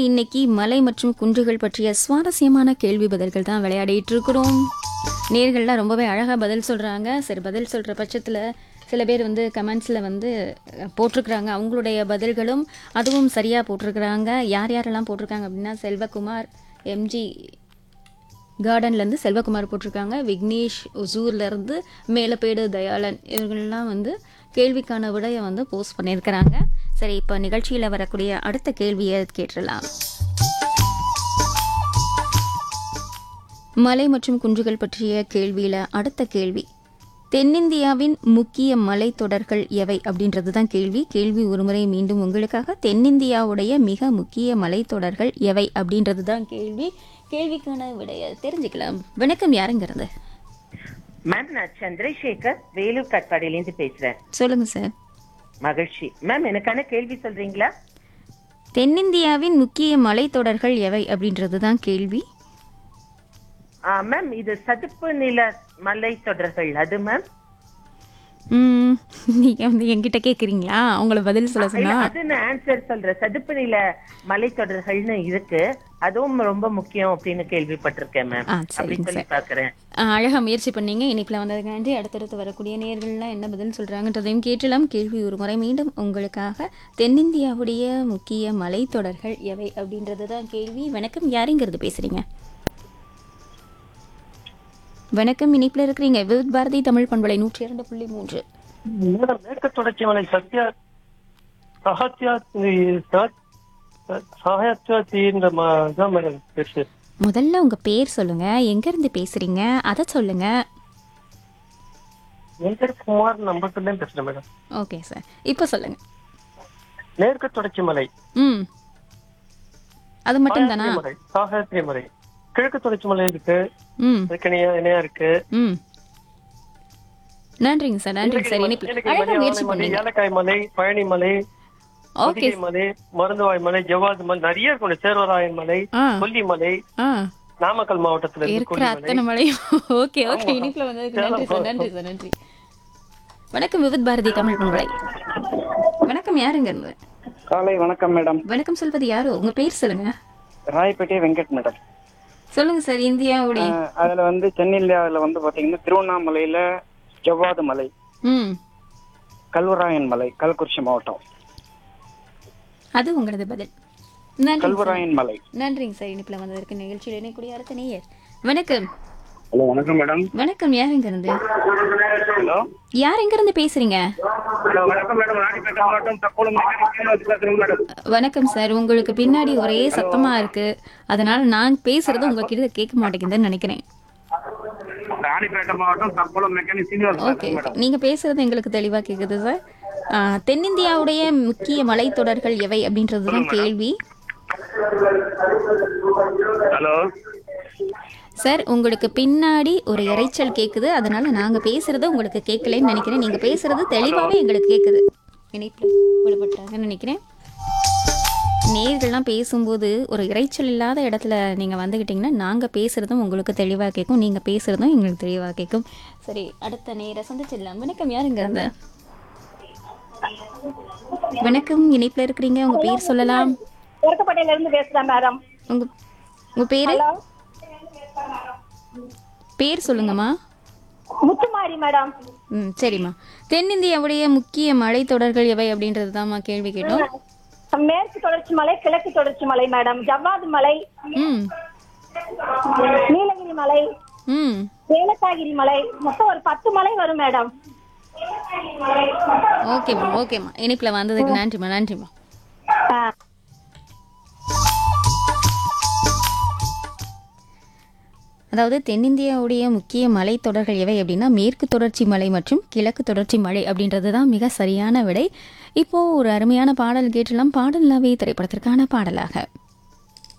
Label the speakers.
Speaker 1: இன்னைக்கு மலை மற்றும் குன்றுகள் பற்றிய சுவாரஸ்யமான கேள்வி பதில்கள் தான் விளையாடிட்டு இருக்கிறோம் நேர்கள்லாம் ரொம்பவே அழகாக பதில் சொல்கிறாங்க சரி பதில் சொல்கிற பட்சத்தில் சில பேர் வந்து கமெண்ட்ஸில் வந்து அஹ், போட்டிருக்கிறாங்க அவங்களுடைய பதில்களும் அதுவும் சரியாக போட்டிருக்கிறாங்க யார் யாரெல்லாம் போட்டிருக்காங்க அப்படின்னா செல்வகுமார் எம்ஜி கார்டன்லேருந்து செல்வகுமார் போட்டிருக்காங்க விக்னேஷ் ஒசூர்லேருந்து மேலப்பேடு தயாளன் இவர்கள்லாம் வந்து கேள்விக்கான விடையை வந்து போஸ்ட் பண்ணியிருக்கிறாங்க சரி இப்போ நிகழ்ச்சியில் வரக்கூடிய அடுத்த கேள்வியை கேட்டுடலாம் மலை மற்றும் குன்றுகள் பற்றிய கேள்வியில் அடுத்த கேள்வி தென்னிந்தியாவின் முக்கிய மலைத்தொடர்கள் எவை அப்படின்றது தான் கேள்வி கேள்வி ஒருமுறை மீண்டும் உங்களுக்காக தென்னிந்தியாவுடைய மிக முக்கிய மலைத்தொடர்கள் எவை அப்படின்றது தான் கேள்வி கேள்விக்கான விடைய தெரிஞ்சுக்கலாம் வணக்கம் யாருங்கிறது
Speaker 2: மேம் நான் சந்திரசேகர் வேலூர் கட்பாடியிலேருந்து பேசுறேன்
Speaker 1: சொல்லுங்க சார்
Speaker 2: மகிழ்ச்சி மேம் எனக்கான கேள்வி சொல்றீங்களா
Speaker 1: தென்னிந்தியாவின் முக்கிய மலைத்தொடர்கள் எவை அப்படின்றது தான் கேள்வி
Speaker 2: ஆ, மேம் இது சதுப்பு நில மலை தொடர்கள் அது மேம்
Speaker 1: ம், நீங்க வந்து என்கிட்ட கேக்குறீங்களா உங்களை பதில் சொல்ல
Speaker 2: இல்ல,
Speaker 1: சொன்னா
Speaker 2: அது நான் ஆன்சர் சொல்றேன் சதுப்பு நில மலை தொடர்கள்னு இருக்கு அதுவும் ரொம்ப முக்கியம் அப்படின்னு கேள்விப்பட்டிருக்கேன் மேம்
Speaker 1: ஆ,
Speaker 2: அப்படி
Speaker 1: சரிங்க
Speaker 2: சொல்லி
Speaker 1: சார்.
Speaker 2: பாக்குறேன்
Speaker 1: ஆ, அழகா முயற்சி பண்ணீங்க இனிப்பில் வந்ததுக்கு நன்றி அடுத்தடுத்து வரக்கூடிய நேர்கள்லாம் என்ன பதில் சொல்றாங்கன்றதையும் கேட்டலாம் கேள்வி ஒரு முறை மீண்டும் உங்களுக்காக தென்னிந்தியாவுடைய முக்கிய மலைத்தொடர்கள் எவை அப்படின்றது தான் கேள்வி வணக்கம் யாருங்கிறது பேசுறீங்க வணக்கம் இனிப்பில் இருக்கிறீங்க வித் பாரதி தமிழ் பண்பலை நூற்றி இரண்டு புள்ளி மூன்று
Speaker 3: மேடம் மேற்கு தொடர்ச்சி மலை சத்யா சஹத்யா சஹத்யாத்தின்ற தான் மேடம் பேசு
Speaker 1: முதல்ல உங்க பேர் சொல்லுங்க எங்க இருந்து பேசுறீங்க அதை சொல்லுங்க
Speaker 3: என் பேர் குமார் நம்பர்ல பேசுறேன் மேடம்
Speaker 1: ஓகே சார் இப்போ சொல்லுங்க
Speaker 3: மேற்கு தொடர்ச்சி மலை
Speaker 1: ம் அது மட்டும் தானா
Speaker 3: மலை சாகத்திரி மலை கிழக்கு தொடர்ச்சி மலை இருக்கு
Speaker 1: ம்
Speaker 3: அதுக்கு இணையா இணையா இருக்கு
Speaker 1: ம் நன்றிங்க சார் நன்றிங்க சார் இனிப்பு
Speaker 3: நீலகிரி
Speaker 1: அழகா
Speaker 3: மலை,
Speaker 1: முயற்சி
Speaker 3: ஆனை மலை,
Speaker 1: பண்ணீங்க
Speaker 3: ஏலக்காய் மலை பழனி மலை
Speaker 1: ஓகே
Speaker 3: அதிகை மலை மருந்துவாய் மலை ஜவ்வாது மலை நிறைய இருக்கும் சேர்வராயன் மலை
Speaker 1: ஆ
Speaker 3: கொல்லிமலை
Speaker 1: ஆ
Speaker 3: நாமக்கல் மாவட்டத்துல இருக்கு
Speaker 1: இருக்கிற
Speaker 3: கொல்லிமலை
Speaker 1: அத்தனை மலையும் ஓகே ஓகே இனிப்புல வந்ததுக்கு நன்றி சார் நன்றி சார் நன்றி வணக்கம் விவித் பாரதி தமிழ் பண்பலை வணக்கம் யாருங்க இருந்து?
Speaker 4: காலை வணக்கம் மேடம்
Speaker 1: வணக்கம் சொல்வது யாரோ உங்க பேர் சொல்லுங்க
Speaker 4: ராயப்பேட்டை வெங்கட் மேடம்
Speaker 1: சொல்லுங்க சார் இந்தியாவுடைய
Speaker 4: அஹ் அதுல வந்து தென்னிந்தியாவில் வந்து பாத்தீங்கன்னா திருவண்ணாமலையில ஜவ்வாது மலை
Speaker 1: ம்
Speaker 4: கல்வராயன் மலை கள்ளக்குறிச்சி மாவட்டம்
Speaker 1: அது உங்களது பதில் நன்றி சார்.
Speaker 4: கல்வராயன் மலை
Speaker 1: நன்றிங்க சார் இனிப்புல வந்ததற்கு நிகழ்ச்சியில் இணைக்கூடிய அடுத்த நேயர் வணக்கம்
Speaker 4: ஹலோ வணக்கம் மேடம்
Speaker 1: வணக்கம் யாருங்க இருந்து
Speaker 4: ஹலோ
Speaker 1: யார் எங்க இருந்து பேசுறீங்க
Speaker 4: ஹலோ வணக்கம் மேடம் ராணிப்பேட்டை மாவட்டம் தக்கோலம் பேசுறேன் மேடம்
Speaker 1: வணக்கம் சார் உங்களுக்கு பின்னாடி ஒரே சத்தமா இருக்கு அதனால நான் பேசுறது உங்ககிட்ட கேட்க மாட்டேங்குதுன்னு நினைக்கிறேன்
Speaker 4: ராணிப்பேட்டை மாவட்டம் தக்கோலம் மெக்கானிக் சீனியர்
Speaker 1: ஓகே நீங்க பேசுறது எங்களுக்கு தெளிவா கேக்குது சார் ஆ, தென்னிந்தியாவுடைய முக்கிய மலைத்தொடர்கள் எவை அப்படின்றது தான் கேள்வி
Speaker 4: ஹலோ
Speaker 1: சார் உங்களுக்கு பின்னாடி ஒரு இரைச்சல் கேக்குது அதனால நாங்க பேசுறது உங்களுக்கு கேட்கலன்னு நினைக்கிறேன் நீங்க பேசுறது தெளிவாவே எங்களுக்கு கேக்குது இணைப்பு விடுபட்டாங்கன்னு நினைக்கிறேன் நேர்கள்லாம் பேசும்போது ஒரு இரைச்சல் இல்லாத இடத்துல நீங்கள் வந்துக்கிட்டிங்கன்னா நாங்கள் பேசுகிறதும் உங்களுக்கு தெளிவாக கேட்கும் நீங்கள் பேசுகிறதும் எங்களுக்கு தெளிவாக கேட்கும் சரி அடுத்த நேர சந்திச்சிடலாம் வணக்கம் யாருங்க இருந்த வணக்கம் இணைப்பில் இருக்கிறீங்க உங்கள் பேர் சொல்லலாம்
Speaker 5: தெற்குப்பட்டையில இருந்து பேசுறேன் மேடம்
Speaker 1: உங்கள் உங்கள் பேர் பேர் சொல்லுங்கம்மா
Speaker 5: முத்துமாரி மேடம்
Speaker 1: ம் சரிம்மா தென்னிந்தியாவுடைய முக்கிய மலைத்தொடர்கள் எவை அப்படின்றது தான்மா கேள்வி கேட்டோம்
Speaker 5: மேற்கு தொடர்ச்சி மலை கிழக்கு தொடர்ச்சி மலை மேடம் ஜவ்வாது மலை
Speaker 1: ம்
Speaker 5: நீலகிரி மலை
Speaker 1: ம்
Speaker 5: ஏலக்காகிரி மலை மொத்தம் ஒரு பத்து மலை வரும் மேடம்
Speaker 1: ஓகேம்மா ஓகேம்மா இனிப்பில் வந்ததுக்கு நன்றிம்மா நன்றிம்மா
Speaker 5: ஆ.
Speaker 1: அதாவது தென்னிந்தியாவுடைய முக்கிய மலைத்தொடர்கள் எவை அப்படின்னா மேற்கு தொடர்ச்சி மலை மற்றும் கிழக்கு தொடர்ச்சி மலை அப்படின்றது தான் மிக சரியான விடை இப்போ ஒரு அருமையான பாடல் கேட்டலாம் பாடல் நவி திரைப்படத்திற்கான பாடலாக